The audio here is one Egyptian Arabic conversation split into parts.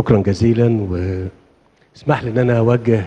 شكرا جزيلا واسمح لي ان انا اوجه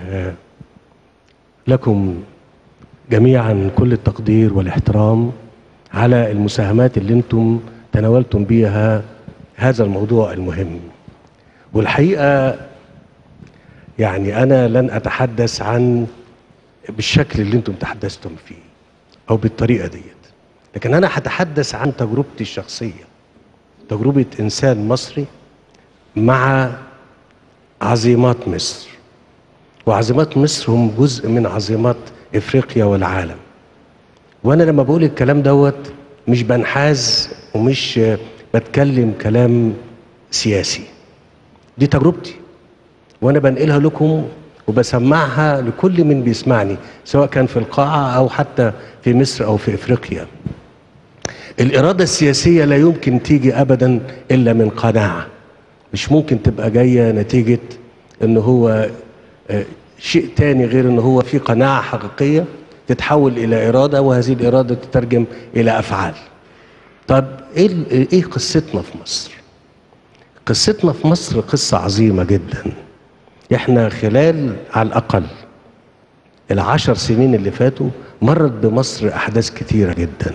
لكم جميعا كل التقدير والاحترام على المساهمات اللي انتم تناولتم بيها هذا الموضوع المهم والحقيقه يعني انا لن اتحدث عن بالشكل اللي انتم تحدثتم فيه او بالطريقه ديت لكن انا هتحدث عن تجربتي الشخصيه تجربه انسان مصري مع عظيمات مصر وعظيمات مصر هم جزء من عظيمات افريقيا والعالم وانا لما بقول الكلام دوت مش بنحاز ومش بتكلم كلام سياسي دي تجربتي وانا بنقلها لكم وبسمعها لكل من بيسمعني سواء كان في القاعة أو حتى في مصر أو في إفريقيا الإرادة السياسية لا يمكن تيجي أبدا إلا من قناعة مش ممكن تبقى جاية نتيجة إن هو شيء تاني غير إن هو في قناعة حقيقية تتحول إلى إرادة وهذه الإرادة تترجم إلى أفعال طب إيه, إيه قصتنا في مصر قصتنا في مصر قصة عظيمة جداً احنا خلال على الاقل العشر سنين اللي فاتوا مرت بمصر احداث كتيره جدا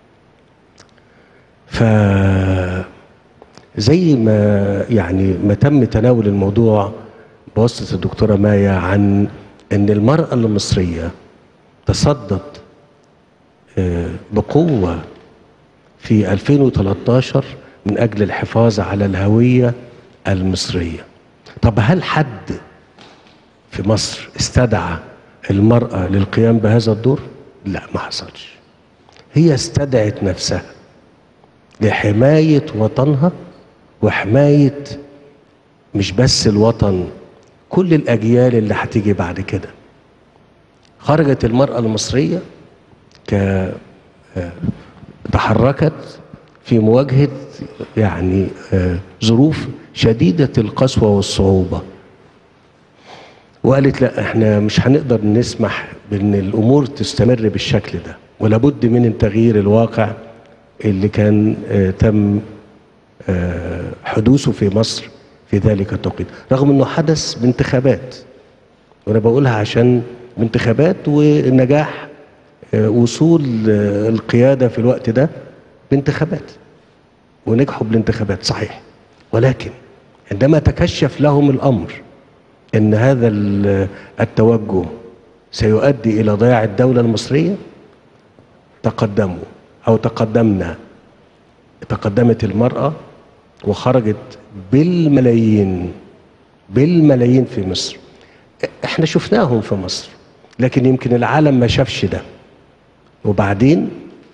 ف زي ما يعني ما تم تناول الموضوع بواسطه الدكتوره مايا عن ان المراه المصريه تصدت بقوه في 2013 من اجل الحفاظ على الهويه المصريه طب هل حد في مصر استدعى المرأة للقيام بهذا الدور؟ لا ما حصلش هي استدعت نفسها لحماية وطنها وحماية مش بس الوطن كل الأجيال اللي هتيجي بعد كده خرجت المرأة المصرية ك تحركت في مواجهة يعني ظروف شديدة القسوة والصعوبة وقالت لا احنا مش هنقدر نسمح بان الامور تستمر بالشكل ده ولا بد من تغيير الواقع اللي كان اه تم اه حدوثه في مصر في ذلك التوقيت رغم انه حدث بانتخابات وانا بقولها عشان بانتخابات ونجاح اه وصول القياده في الوقت ده بانتخابات ونجحوا بالانتخابات صحيح ولكن عندما تكشف لهم الامر ان هذا التوجه سيؤدي الى ضياع الدوله المصريه تقدموا او تقدمنا تقدمت المراه وخرجت بالملايين بالملايين في مصر احنا شفناهم في مصر لكن يمكن العالم ما شافش ده وبعدين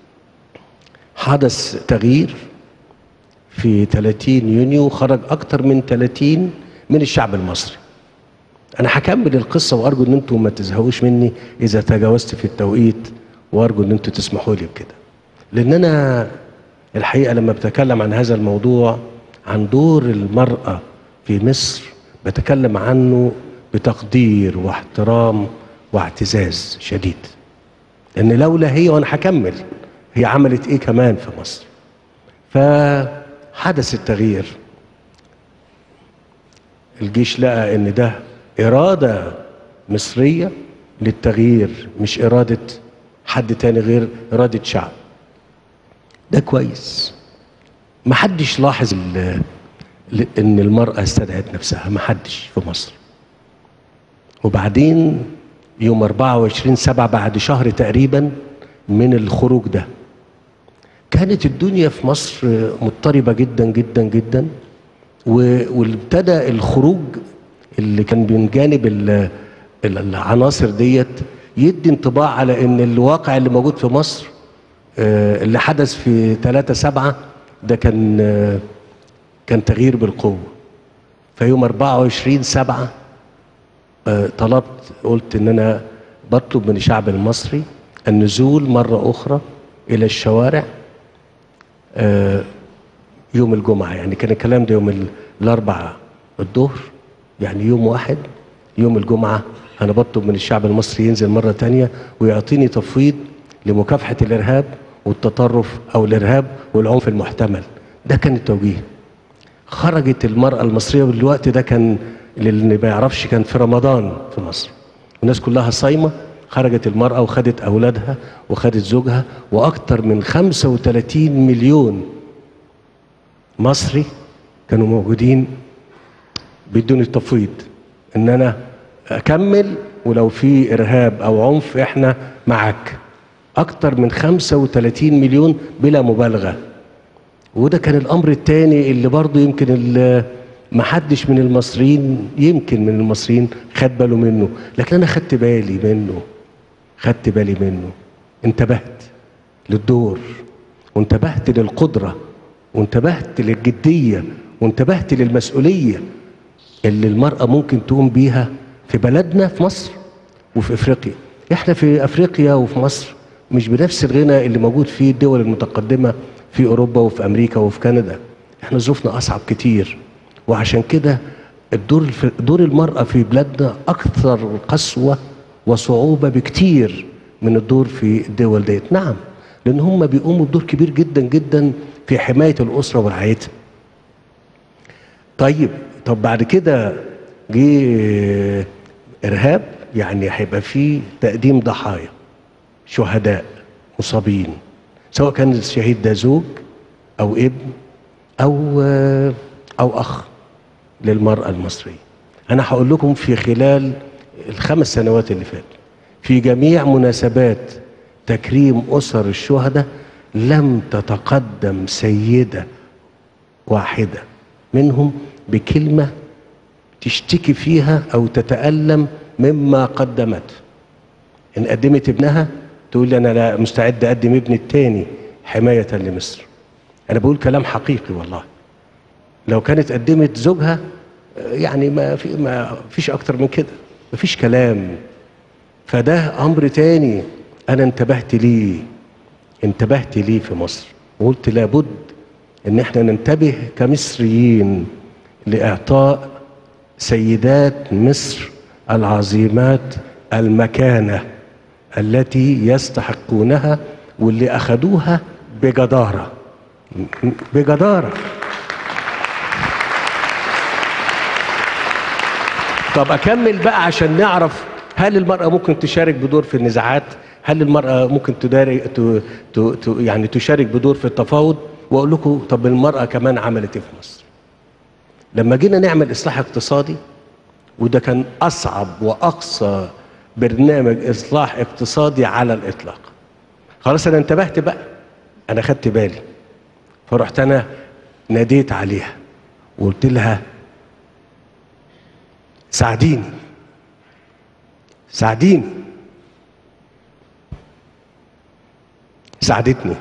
حدث تغيير في 30 يونيو خرج اكتر من 30 من الشعب المصري انا هكمل القصه وارجو ان انتم ما تزهقوش مني اذا تجاوزت في التوقيت وارجو ان انتم تسمحوا لي بكده لان انا الحقيقه لما بتكلم عن هذا الموضوع عن دور المراه في مصر بتكلم عنه بتقدير واحترام واعتزاز شديد ان لولا هي وانا هكمل هي عملت ايه كمان في مصر فحدث التغيير الجيش لقى ان ده إرادة مصرية للتغيير مش إرادة حد تاني غير إرادة شعب ده كويس محدش لاحظ إن المرأة استدعت نفسها محدش في مصر وبعدين يوم 24 سبعة بعد شهر تقريبا من الخروج ده كانت الدنيا في مصر مضطربة جدا جدا جدا وابتدى الخروج اللي كان من جانب العناصر ديت يدي انطباع على ان الواقع اللي موجود في مصر اللي حدث في 3 7 ده كان كان تغيير بالقوه فيوم 24 7 طلبت قلت ان انا بطلب من الشعب المصري النزول مره اخرى الى الشوارع يوم الجمعه يعني كان الكلام ده يوم الاربعاء الظهر يعني يوم واحد يوم الجمعة أنا بطلب من الشعب المصري ينزل مرة تانية ويعطيني تفويض لمكافحة الإرهاب والتطرف أو الإرهاب والعنف المحتمل ده كان التوجيه خرجت المرأة المصرية والوقت ده كان للي ما يعرفش كان في رمضان في مصر الناس كلها صايمة خرجت المرأة وخدت أولادها وخدت زوجها وأكثر من 35 مليون مصري كانوا موجودين بدون التفويض ان انا اكمل ولو في ارهاب او عنف احنا معاك اكتر من 35 مليون بلا مبالغه وده كان الامر الثاني اللي برضه يمكن اللي ما حدش من المصريين يمكن من المصريين خد باله منه لكن انا خدت بالي منه خدت بالي منه انتبهت للدور وانتبهت للقدره وانتبهت للجديه وانتبهت للمسؤوليه اللي المراه ممكن تقوم بيها في بلدنا في مصر وفي افريقيا احنا في افريقيا وفي مصر مش بنفس الغنى اللي موجود فيه الدول المتقدمه في اوروبا وفي امريكا وفي كندا احنا ظروفنا اصعب كتير وعشان كده الدور الف... دور المراه في بلادنا اكثر قسوه وصعوبه بكتير من الدور في الدول ديت نعم لان هم بيقوموا بدور كبير جدا جدا في حمايه الاسره ورعايتها طيب طب بعد كده جه ارهاب يعني هيبقى فيه تقديم ضحايا شهداء مصابين سواء كان الشهيد ده زوج او ابن او او اخ للمراه المصريه انا هقول لكم في خلال الخمس سنوات اللي فاتوا في جميع مناسبات تكريم اسر الشهداء لم تتقدم سيده واحده منهم بكلمه تشتكي فيها او تتالم مما قدمت ان قدمت ابنها تقول لي انا لا مستعد اقدم ابني التاني حمايه لمصر انا بقول كلام حقيقي والله لو كانت قدمت زوجها يعني ما في ما فيش اكتر من كده ما فيش كلام فده امر تاني انا انتبهت ليه انتبهت ليه في مصر وقلت لابد ان احنا ننتبه كمصريين لاعطاء سيدات مصر العظيمات المكانه التي يستحقونها واللي اخذوها بجداره بجداره طب اكمل بقى عشان نعرف هل المراه ممكن تشارك بدور في النزاعات هل المراه ممكن تداري ت... ت... ت... يعني تشارك بدور في التفاوض واقول لكم طب المراه كمان عملت ايه في مصر لما جينا نعمل اصلاح اقتصادي وده كان اصعب واقصى برنامج اصلاح اقتصادي على الاطلاق خلاص انا انتبهت بقى انا خدت بالي فرحت انا ناديت عليها وقلت لها ساعديني ساعديني ساعدتني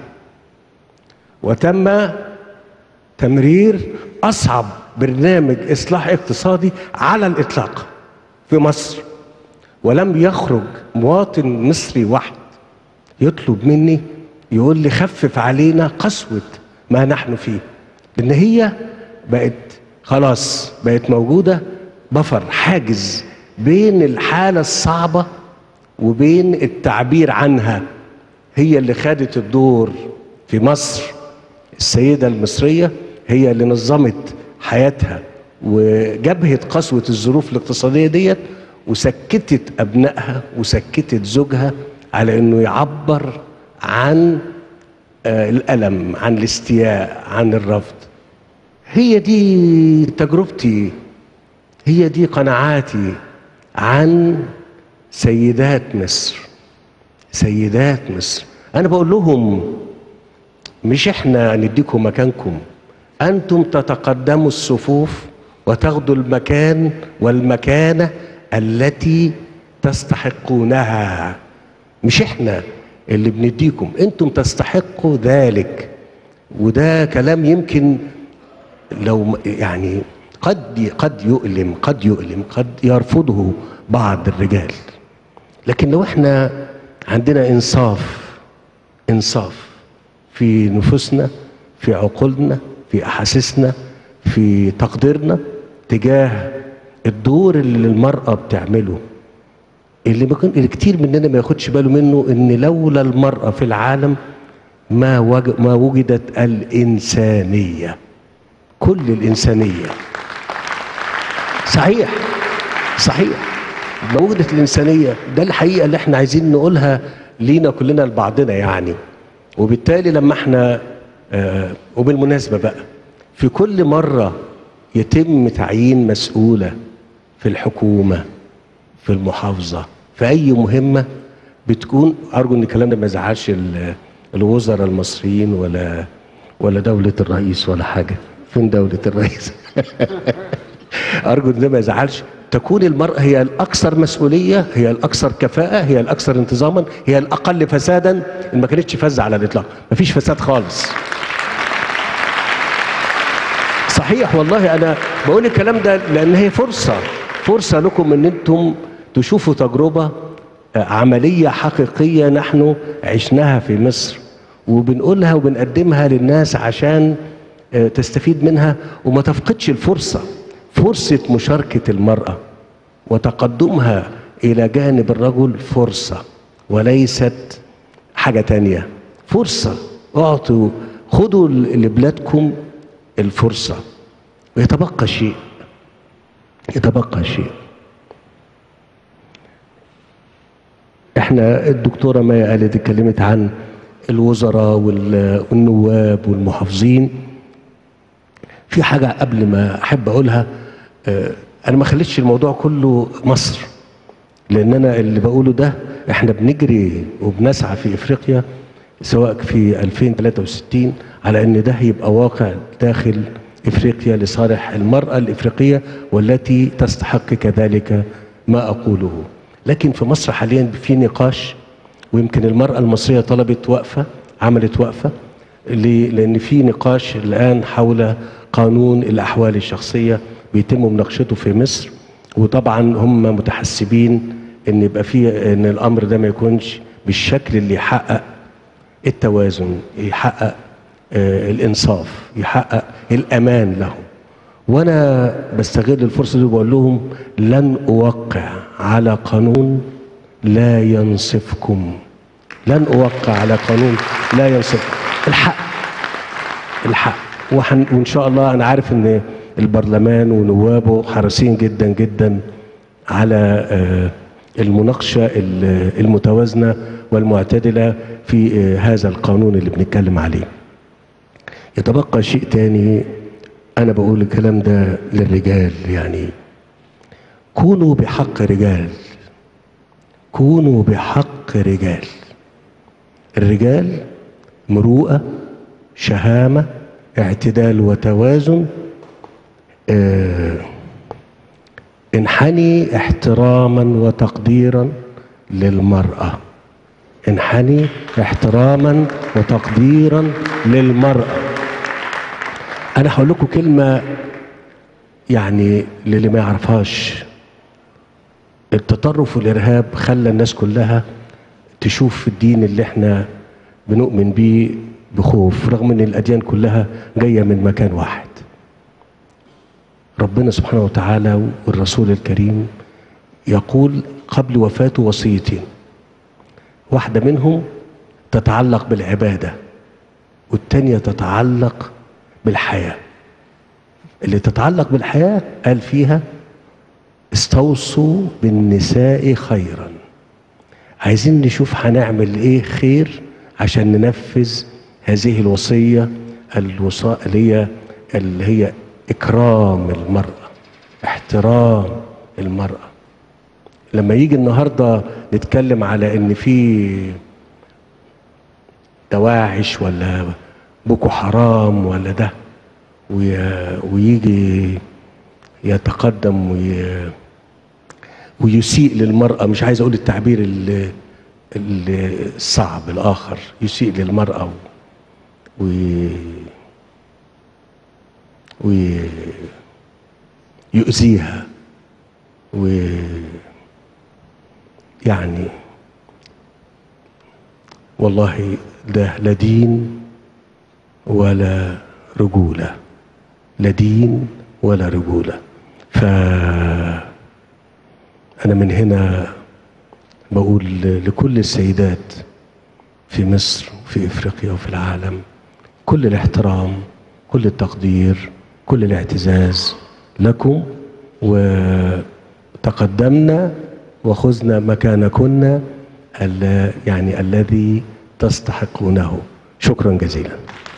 وتم تمرير اصعب برنامج اصلاح اقتصادي على الاطلاق في مصر ولم يخرج مواطن مصري واحد يطلب مني يقول لي خفف علينا قسوه ما نحن فيه لان هي بقت خلاص بقت موجوده بفر حاجز بين الحاله الصعبه وبين التعبير عنها هي اللي خدت الدور في مصر السيده المصريه هي اللي نظمت حياتها وجبهت قسوه الظروف الاقتصاديه ديت وسكتت ابنائها وسكتت زوجها على انه يعبر عن الالم عن الاستياء عن الرفض هي دي تجربتي هي دي قناعاتي عن سيدات مصر سيدات مصر انا بقول لهم مش احنا نديكم مكانكم انتم تتقدموا الصفوف وتاخدوا المكان والمكانه التي تستحقونها مش احنا اللي بنديكم انتم تستحقوا ذلك وده كلام يمكن لو يعني قد قد يؤلم قد يؤلم قد يرفضه بعض الرجال لكن لو احنا عندنا انصاف انصاف في نفوسنا في عقولنا في احاسيسنا في تقديرنا تجاه الدور اللي المراه بتعمله اللي ممكن اللي كتير مننا ما ياخدش باله منه ان لولا المراه في العالم ما وج... ما وجدت الانسانيه كل الإنسانية صحيح صحيح موجودة الإنسانية ده الحقيقة اللي احنا عايزين نقولها لينا كلنا لبعضنا يعني وبالتالي لما احنا آه وبالمناسبة بقى في كل مرة يتم تعيين مسؤولة في الحكومة في المحافظة في أي مهمة بتكون أرجو إن الكلام ده ما يزعلش ال- الوزراء المصريين ولا ولا دولة الرئيس ولا حاجة فين دولة الرئيس أرجو إن ده ما يزعلش تكون المرأة هي الأكثر مسؤولية هي الأكثر كفاءة هي الأكثر انتظاما هي الأقل فسادا إن ما كانتش فزة على الإطلاق مفيش فساد خالص صحيح والله انا بقول الكلام ده لان هي فرصه فرصه لكم ان انتم تشوفوا تجربه آه، عمليه حقيقيه نحن عشناها في مصر وبنقولها وبنقدمها للناس عشان آه، تستفيد منها وما تفقدش الفرصه فرصه مشاركه المراه وتقدمها الى جانب الرجل فرصه وليست حاجه تانيه فرصه اعطوا خدوا لبلادكم الفرصة ويتبقى شيء يتبقى شيء احنا الدكتورة مايا قالت اتكلمت عن الوزراء وال- والنواب والمحافظين في حاجة قبل ما أحب أقولها آه، أنا ما خليتش الموضوع كله مصر لأن أنا اللي بقوله ده إحنا بنجري وبنسعى في إفريقيا سواء في 2063 على أن ده يبقى واقع داخل إفريقيا لصالح المرأة الإفريقية والتي تستحق كذلك ما أقوله لكن في مصر حاليا في نقاش ويمكن المرأة المصرية طلبت وقفة عملت وقفة ليه؟ لأن في نقاش الآن حول قانون الأحوال الشخصية بيتم مناقشته في مصر وطبعا هم متحسبين ان يبقى في ان الامر ده ما يكونش بالشكل اللي يحقق التوازن يحقق آه، الانصاف يحقق الامان لهم وانا بستغل الفرصه دي وبقول لهم لن اوقع على قانون لا ينصفكم لن اوقع على قانون لا ينصفكم الحق الحق وحن وان شاء الله انا عارف ان البرلمان ونوابه حريصين جدا جدا على آه، المناقشه ال- المتوازنه والمعتدله في آه، هذا القانون اللي بنتكلم عليه يتبقى شيء تاني انا بقول الكلام ده للرجال يعني كونوا بحق رجال كونوا بحق رجال الرجال مروءه شهامه اعتدال وتوازن آه، انحني احتراما وتقديرا للمراه انحني احتراما وتقديرا للمراه انا هقول لكم كلمه يعني للي ما يعرفهاش التطرف والارهاب خلى الناس كلها تشوف الدين اللي احنا بنؤمن بيه بخوف رغم ان الاديان كلها جايه من مكان واحد ربنا سبحانه وتعالى والرسول الكريم يقول قبل وفاته وصيتين واحده منهم تتعلق بالعباده والتانيه تتعلق بالحياه اللي تتعلق بالحياه قال فيها استوصوا بالنساء خيرا عايزين نشوف هنعمل ايه خير عشان ننفذ هذه الوصيه الوصاء اللي هي اللي هي اكرام المراه احترام المراه لما يجي النهارده نتكلم على ان في دواعش ولا بوكو حرام ولا ده وي- ويجي يتقدم وي ويسيء للمرأة مش عايز أقول التعبير ال- ال- الصعب الآخر يسيء للمرأة و ويؤذيها و يعني والله ده لا دين ولا رجولة لا دين ولا رجولة ف أنا من هنا بقول لكل السيدات في مصر وفي إفريقيا وفي العالم كل الاحترام كل التقدير كل الاعتزاز لكم وتقدمنا وخذنا مكانكن ال- يعني الذي تستحقونه شكرا جزيلا